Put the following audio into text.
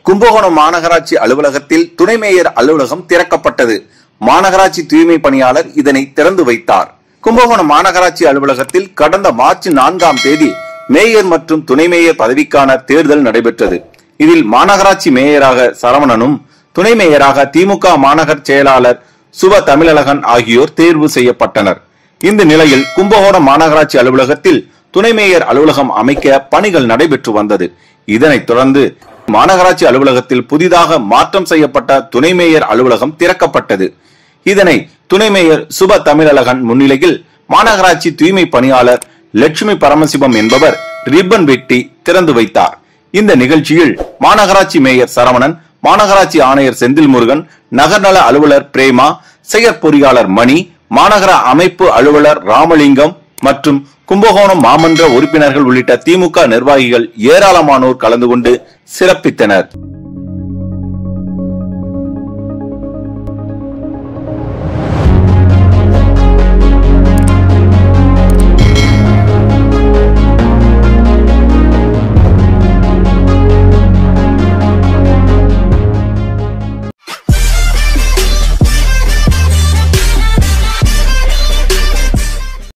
கும்பகோணம் மாநகராட்சி அலுவலகத்தில் துணை மேயர் அலுவலகம் திறக்கப்பட்டது மாநகராட்சி தூய்மை பணியாளர் இதனை திறந்து வைத்தார் கும்பகோணம் மாநகராட்சி அலுவலகத்தில் கடந்த மார்ச் நான்காம் தேதி மேயர் மற்றும் துணை மேயர் பதவிக்கான தேர்தல் நடைபெற்றது இதில் மாநகராட்சி மேயராக சரவணனும் துணை மேயராக திமுக மாநகர் செயலாளர் சுப தமிழழகன் ஆகியோர் தேர்வு செய்யப்பட்டனர் இந்த நிலையில் கும்பகோணம் மாநகராட்சி அலுவலகத்தில் துணை மேயர் அலுவலகம் அமைக்க பணிகள் நடைபெற்று வந்தது இதனைத் தொடர்ந்து மாநகராட்சி அலுவலகத்தில் புதிதாக மாற்றம் செய்யப்பட்ட துணை மேயர் அலுவலகம் திறக்கப்பட்டது இதனை துணை மேயர் சுப தமிழழகன் முன்னிலையில் மாநகராட்சி தூய்மை பணியாளர் லட்சுமி பரமசிவம் என்பவர் ரிப்பன் வெட்டி திறந்து வைத்தார் இந்த நிகழ்ச்சியில் மாநகராட்சி மேயர் சரவணன் மாநகராட்சி ஆணையர் செந்தில் முருகன் நகர்நல அலுவலர் பிரேமா செயற்பொறியாளர் மணி மாநகர அமைப்பு அலுவலர் ராமலிங்கம் மற்றும் கும்பகோணம் மாமன்ற உறுப்பினர்கள் உள்ளிட்ட திமுக நிர்வாகிகள் ஏராளமானோர் கலந்து கொண்டு சிறப்பித்தனர்